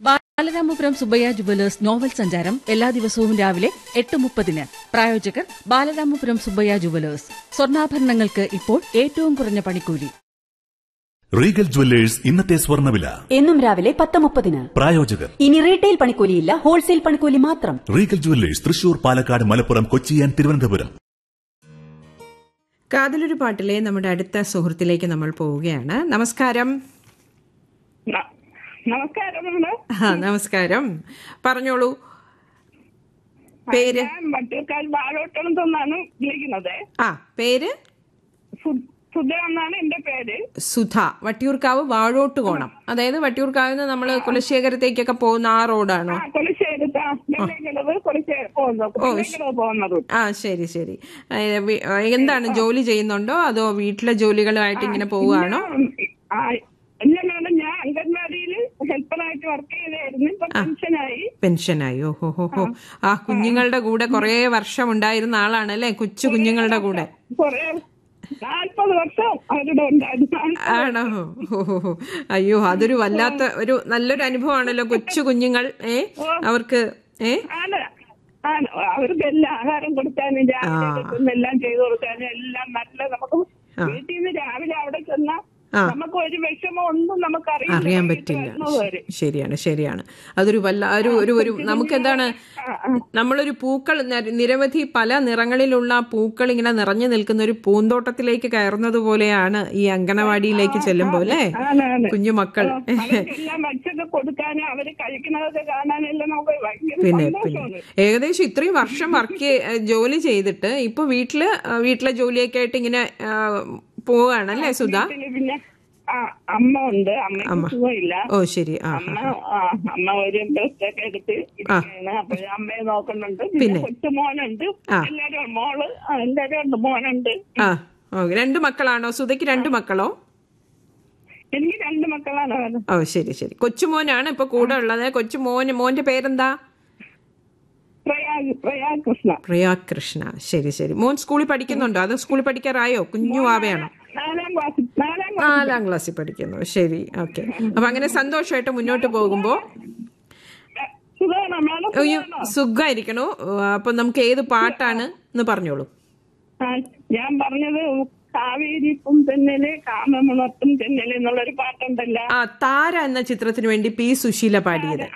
Balaramapuram Subbaiah jewellers novel സഞ്ചാരം എല്ലാ ദിവസവും രാവിലെ എട്ട് മുപ്പതിന് പ്രായോജകർ ബാലരാമപുരം സുബയ്യ ജുവലേഴ്സ് സ്വർണ്ണാഭരണങ്ങൾക്ക് ഇപ്പോൾ ഏറ്റവും കുറഞ്ഞ പണിക്കൂലി റീഗൽ ജുവല്ലേഴ്സ് ഇന്നത്തെ സ്വർണ്ണവില എന്നും രാവിലെ പത്ത് മുപ്പതിന് പ്രായോജകർ ഇനി റീറ്റെയിൽ പണിക്കൂലിയില്ല ഹോൾസെയിൽ പണിക്കൂലി മാത്രം റീഗൽ ജുവല്ലേഴ്സ് തൃശൂർ പാലക്കാട് മലപ്പുറം കൊച്ചി ആൻഡ് തിരുവനന്തപുരം കാതിലൊരു പാട്ടിലെ നമ്മുടെ അടുത്ത സുഹൃത്തിലേക്ക് നമ്മൾ പോവുകയാണ് നമസ്കാരം ന- നമസ്കാരം മോളെ. ആ, നമസ്കാരം പറഞ്ഞോളൂ പേര് ഞാൻ വട്ടിയൂർക്കാൽ ബാലോട്ടണം എന്നാണ് വിളിക്കുന്നത് ആ പേര് സു- സുധ എന്നാണ് എന്റെ പേര് സുധ വട്ടിയൂർക്കാവ് വാഴോട്ടുകോണം അതായത് വട്ടിയൂർക്കാവിൽ നിന്ന് നമ്മൾ കുലശേഖരത്തേക്കൊക്കെ പോകുന്ന ആ റോഡാണോ ആ കൊലശ്ശേരി വെള്ളക്കിടവ് കൊലശ്ശേരി പോകുന്നത് വെള്ളക്കിടവ് പോകുന്നത് ആ ശരി ശരി ഏ, വി- ഏ, എന്താണ് ജോലി ചെയ്യുന്നുണ്ടോ അതോ വീട്ടിലെ ജോലികളുമായിട്ട് ഇങ്ങനെ പോവുകയാണോ ആ, ഇല്ല മാഡം ഞാൻ അംഗൻവാടിയിൽ ഹെൽപ്പറായിട്ട് വർക്ക് ചെയ്തായിരുന്നു ഇപ്പൊ പെൻഷനായി പെൻഷനായി ഓഹോ ഹോ ഹോ ആ കുഞ്ഞുങ്ങളുടെ കൂടെ കുറേ വർഷം ഉണ്ടായിരുന്ന ആളാണ് അല്ലേ കൊച്ചു കുഞ്ഞുങ്ങളുടെ കൂടെ കൊറേ നാൽപ്പത് വർഷം അവരുടെ ഉണ്ടായിരുന്നു ആണോ ഓ, ഓ, ഓ. അയ്യോ അതൊരു വല്ലാത്ത ഒരു നല്ലൊരു അനുഭവമാണല്ലോ കൊച്ചു കുഞ്ഞുങ്ങൾ ഏ അവർക്ക് ഏ ആണ് ആണ് അവർക്ക് എല്ലാം ആഹാരം കൊടുക്കാനും രാവിലെ എടുക്കുന്ന എല്ലാം ചെയ്തു കൊടുക്കാനും എല്ലാം നല്ല നമുക്ക് വീട്ടിൽ നിന്ന് രാവിലെ അവിടെ ചെന്ന ആ. നമുക്ക് ഒരു വിഷമം ഒന്നും നമുക്ക് അറിയാൻ പറ്റില്ല ശരിയാണ് ശരിയാണ് അതൊരു വല്ല ഒരു ഒരു ഒരു നമുക്ക് എന്താണ് നമ്മളൊരു പൂക്കൾ ന- നിരവധി പല നിറങ്ങളിലുള്ള പൂക്കൾ ഇങ്ങനെ നിറഞ്ഞു നിൽക്കുന്ന ഒരു പൂന്തോട്ടത്തിലേക്ക് കയറുന്നത് പോലെയാണ് ഈ അങ്കണവാടിയിലേക്ക് ചെല്ലുമ്പോൾ അല്ലേ കുഞ്ഞു മക്കൾ എല്ലാം വച്ചൊക്കെ കൊടുക്കാനും അവര് കഴിക്കുന്നതൊക്കെ കാണാനെല്ലാം നമുക്ക് ഭയങ്കര പിന്നെ പിന്നെ സന്തോഷമാണ് ഏകദേശം ഇത്രയും വർഷം വർക്ക് ജോലി ചെയ്തിട്ട് ഇപ്പൊ വീട്ടില് ആ, വീട്ടിലെ ജോലിയൊക്കെ ആയിട്ട് ഇങ്ങനെ ആ, പോവുകയാണല്ലേ സുധ വീട്ടില് പിന്നെ ആ അമ്മ ഉണ്ട് അമ്മയ്ക്ക് സുഖമില്ല ഓ ശരി ആ അമ്മ ആ അമ്മ ഒരു ടെസ്റ്റ് ഒക്കെ എടുത്ത് ഇരിക്കുകയാണ് അപ്പൊ അമ്മയെ നോക്കുന്നുണ്ട് പിന്നെ കൊച്ചുമോനുണ്ട് എല്ലാരും മോള് ആ, എല്ലാരും ഉണ്ട് മോനുണ്ട് ആ ഓ രണ്ട് മക്കളാണോ സുധയ്ക്ക് രണ്ട് മക്കളോ എനിക്ക് രണ്ട് മക്കളാണ് അവര്. ഓ ശരി ശരി കൊച്ചുമോനാണ് ഇപ്പൊ കൂടെ ഉള്ളത് കൊച്ചുമോന് മോന്റെ പേരെന്താ പ്രയാഗ് പ്രയാഗ് കൃഷ്ണ പ്രിയ കൃഷ്ണ ശരി ശരി മോൻ സ്കൂളിൽ പഠിക്കുന്നുണ്ടോ അത് സ്കൂളിൽ പഠിക്കാറായോ കുഞ്ഞു ആവയാണോ നാലാം ക്ലാസ് നാലാം ക്ലാസ് നാലാം ക്ലാസ്സിൽ പഠിക്കുന്നു ശരി ഓക്കെ അപ്പൊ അങ്ങനെ സന്തോഷമായിട്ട് മുന്നോട്ട് പോകുമ്പോ സുഖമാണോ മാഡം അയ്യോ സുഖമായിരിക്കണു അപ്പൊ നമുക്ക് ഏത് പാട്ടാണ് എന്ന് പറഞ്ഞോളൂ ആ, ഞാൻ പറഞ്ഞത് കാവേരിപ്പും തെന്നല് കാമമുണർത്തും തെന്നല് എന്നുള്ളൊരു പാട്ടുണ്ടല്ലോ ആ താര എന്ന ചിത്രത്തിന് വേണ്ടി പി സുശീല പാടിയത്